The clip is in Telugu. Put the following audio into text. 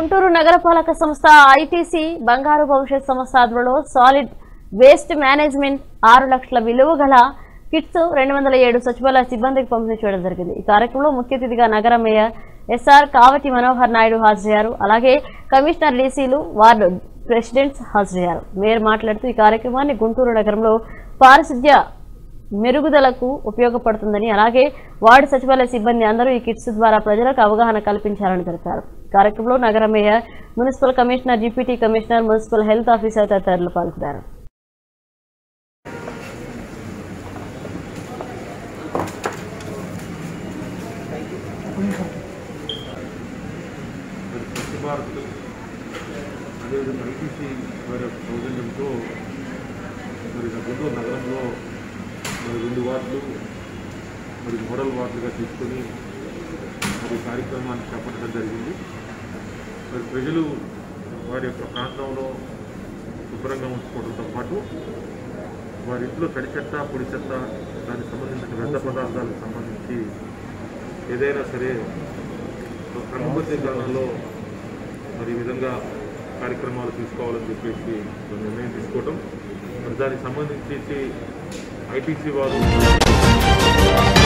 గుంటూరు నగరపాలక సంస్థ ఐటీసీ బంగారు భవిష్యత్ సంస్థ ఆధ్వర్యంలో సాలిడ్ వేస్ట్ మేనేజ్మెంట్ ఆరు లక్షల విలువ గల కిట్స్ రెండు వందల ఏడు సచివాలయ సిబ్బందికి పంపిణీ చేయడం జరిగింది ఈ కార్యక్రమంలో ముఖ్య అతిథిగా నగర మేయర్ ఎస్ఆర్ కావటి మనోహర్ నాయుడు హాజరయ్యారు అలాగే కమిషనర్ డీసీలు వార్డు ప్రెసిడెంట్స్ హాజరయ్యారు మేయర్ మాట్లాడుతూ ఈ కార్యక్రమాన్ని గుంటూరు నగరంలో పారిశుద్ధ్య మెరుగుదలకు ఉపయోగపడుతుందని అలాగే వార్డు సచివాలయ సిబ్బంది అందరూ ఈ కిట్స్ ద్వారా ప్రజలకు అవగాహన కల్పించాలని తెలిపారు కార్యక్రమంలో నగర mayor municipal commissioner deputy commissioner municipal health officer తదితరులు పాల్గొన్నారు మరి స్వచ్ఛ భారత్ అదేవిధంగా ఐటీసీ వారి యొక్క సౌజన్యంతో మరి నా గుంటూరు నగరంలో మరి రెండు వార్డులు మరి మోడల్ వార్డులుగా తీసుకొని మరి ఈ కార్యక్రమాన్ని చేపట్టడం జరిగింది మరి ప్రజలు వారి యొక్క ప్రాంతంలో శుభ్రంగా ఉంచుకోవడంతో పాటు వారి ఇంట్లో తడి చెత్త పొడి చెత్త దానికి సంబంధించిన వ్యర్థ పదార్థాలకు సంబంధించి ఏదైనా సరే క్రమబద్ధీకరణలో మరి ఈ విధంగా కార్యక్రమాలు తీసుకోవాలని చెప్పేసి ఒక నిర్ణయం తీసుకోవటం మరి దానికి సంబంధించి ఐటీసీ వారు